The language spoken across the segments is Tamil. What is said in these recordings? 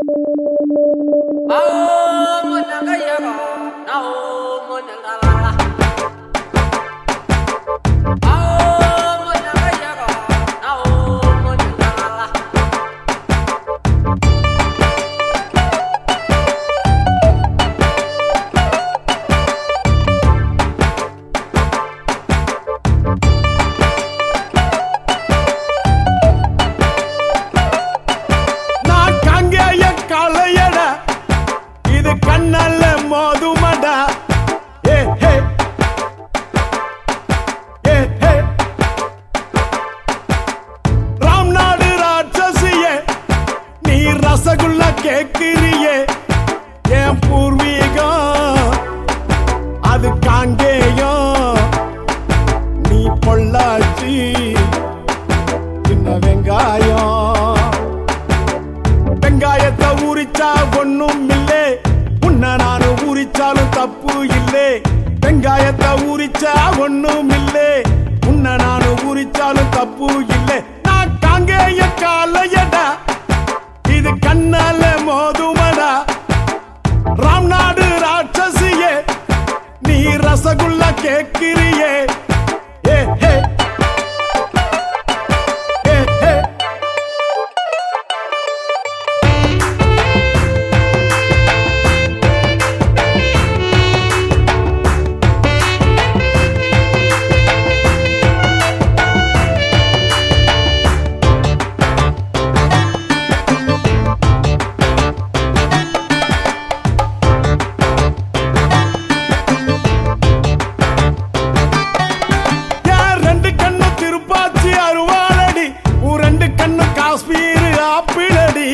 நான் கங்கைய களையட இது கண்ணல்ல மோதுமடா ஏ ஹே ஏ ஹே ராம்நாடு ராட்சசியே நீ ரசகுல்ல கேக்குறியே என் பூர்வீகம் அது காங்கேயம் நீ பொள்ளாச்சி சின்ன வெங்காயம் வெங்காயத்தை உரிச்சா ஒண்ணும் இல்லே உன்னை நானு உரிச்சாலும் தப்பு இல்லே வெங்காயத்தை உரிச்சா ஒண்ணும் இல்லே உன்னை நானு உரிச்சாலும் தப்பு இல்லே நான் காங்கேய காலையடா இது கண்ணால மோதுமடா ராம்நாடு ராட்சசியே நீ ரசகுல்ல கேக்கிறியே ஏ ஹே ஏ ஹே என் ரெண்டு கண்ணு திருப்பாச்சி அருவாளடி உன் ரெண்டு கண்ணு காஷ்மீர் ஆப்பிளடி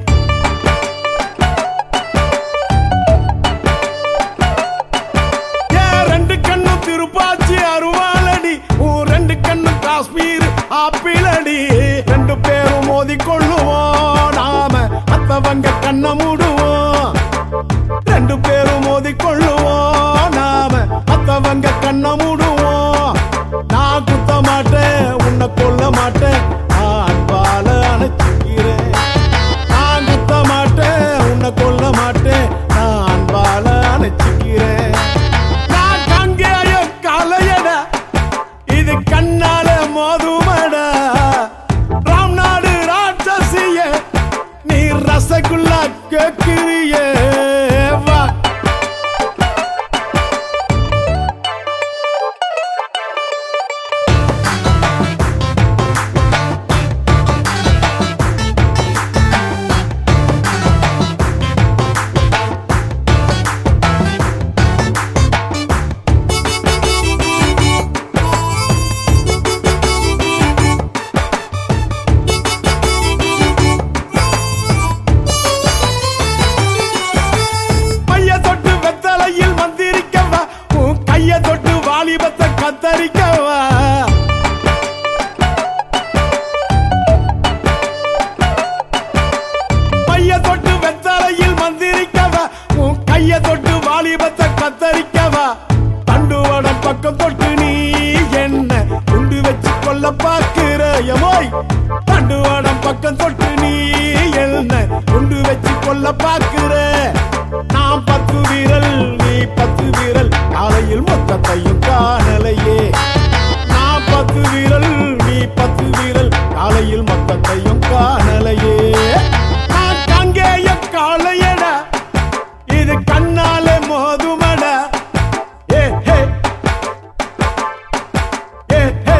என் ரெண்டு கண்ணு திருப்பாச்சி அருவாளடி உன் ரெண்டு கண்ணு காஷ்மீர் ஆப்பிளடி ரெண்டு பேரும் மோதி கொள்ளுவோம் நாம மத்தவங்க கண்ணை மூடுவோம் ரெண்டு பேரும் மோதி கொள்ளுவோம் நாம மத்தவங்க கண்ணை மூடுவோம் நான் குத்த மாட்டேன் உன்னை கொல்ல மாட்டேன் நான் அன்பால அணைச்சிக்கிறேன் நான் குத்த மாட்டேன் உன்னை கொல்ல மாட்டேன் நான் அன்பால அணைச்சிக்கிறேன் நான் கங்கேய கலையட இது கண்ணால மோதுமடா ராம்நாடு ராட்சசிய நீ ரசகுல்லா கேக்குறியே வா பைய தொட்டு வெத்தலையில் மந்திரிக்கவா உன் கைய தொட்டு வாலிபத்தை கத்தரிக்கவா பைய தொட்டு வெத்தலையில் மந்திரிக்கவா உன் கைய தொட்டு வாலிபத்தை கத்தரிக்கவா தண்டுவடம் பக்கம் தொட்டு நீ என்ன குண்டு வச்சு கொல்ல பாக்குற எமோய் தண்டுவடம் பக்கம் தொட்டு நீ என்ன குண்டு வச்சு கொல்ல பாக்குற நான் பத்து வீரல் நீ பத்து வீரல் காலையில் மொத்தத்தையும் காணலையே நான் பத்து வீரல் நீ பத்து வீரல் காலையில் மொத்தத்தையும் காணலையே நான் கங்கேய காளையடா இது கண்ணால மோதுமடா ஏ ஹே ஏ ஹே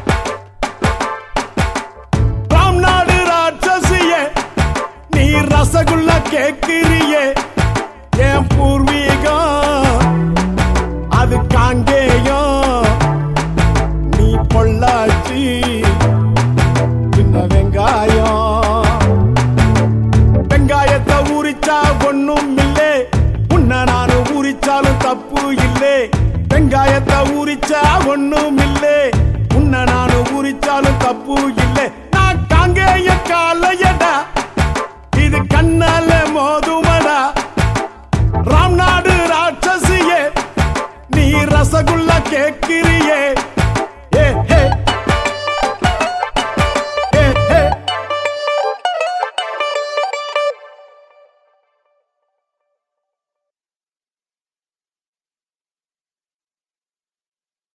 ராம்நாடு ராட்சசியே நீ ரசகுல்ல கேக்குறியே என் பூர்வீகம் அது காங்கேயம் நீ பொள்ளாச்சி சின்ன வெங்காயம் வெங்காயத்தை உரிச்சா ஒண்ணும் இல்லே உன்னை நானு உரிச்சாலும் தப்பு இல்லே வெங்காயத்தை உரிச்சா ஒண்ணும் இல்லே உன்னை நானு உரிச்சாலும் தப்பு இல்லே